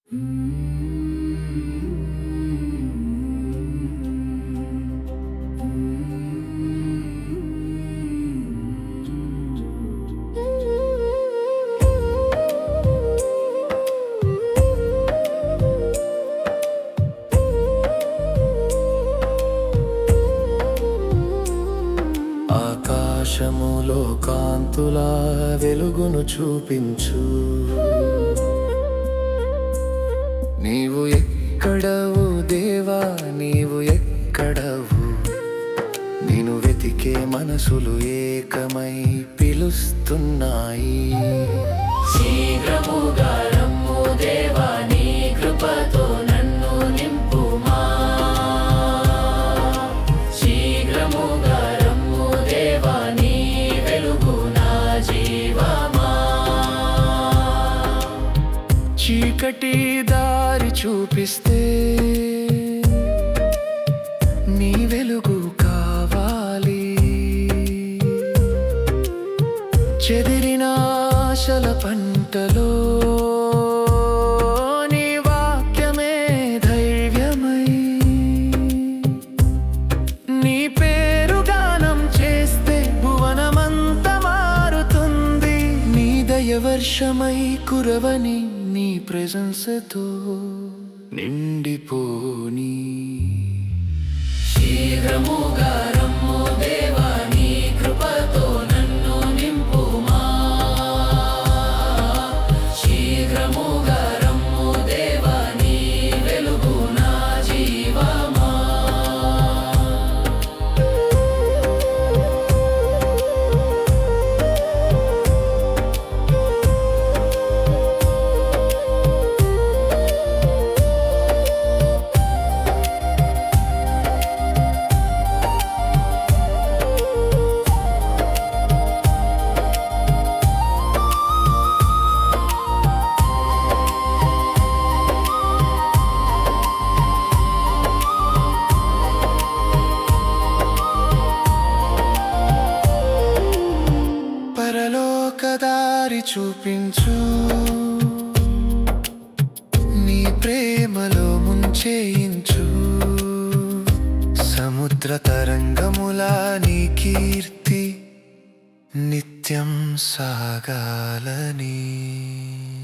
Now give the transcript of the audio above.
ఆకాశములో కాంతుల వెలుగును చూపించు నీవు ఎక్కడవు దేవా నీవు ఎక్కడవు నేను వెతికే మనసులు ఏకమై పిలుస్తున్నాయి శీఘ్రముగా రమ్ము దేవా నీ కృపతో నన్ను నింపుమా శీఘ్రముగా రమ్ము దేవా నీ వెలుగు నా జీవమా చీకటి దారి చూపిస్తే నీ వెలుగు కావాలి చెదిరిన ఆశల పంటలో నీ వాక్యమే ధైర్యమై నీ పేరు గానం చేస్తే భువనమంత మారుతుంది నీ దయవర్షమై కురవని నీ ప్రెజెన్స్తో నిండిపోని శీఘ్రముగా రమ్ము దేవా నీ కృపతో నన్ను నింపుమా శీఘ్రముగా రమ్ము దేవా నీ వెలుగు నా జీవమా పరలోక దారి చూపించు నీ ప్రేమలో ముంచేయించు సముద్ర తరంగములా నీ కీర్తి నిత్యం సాగాలని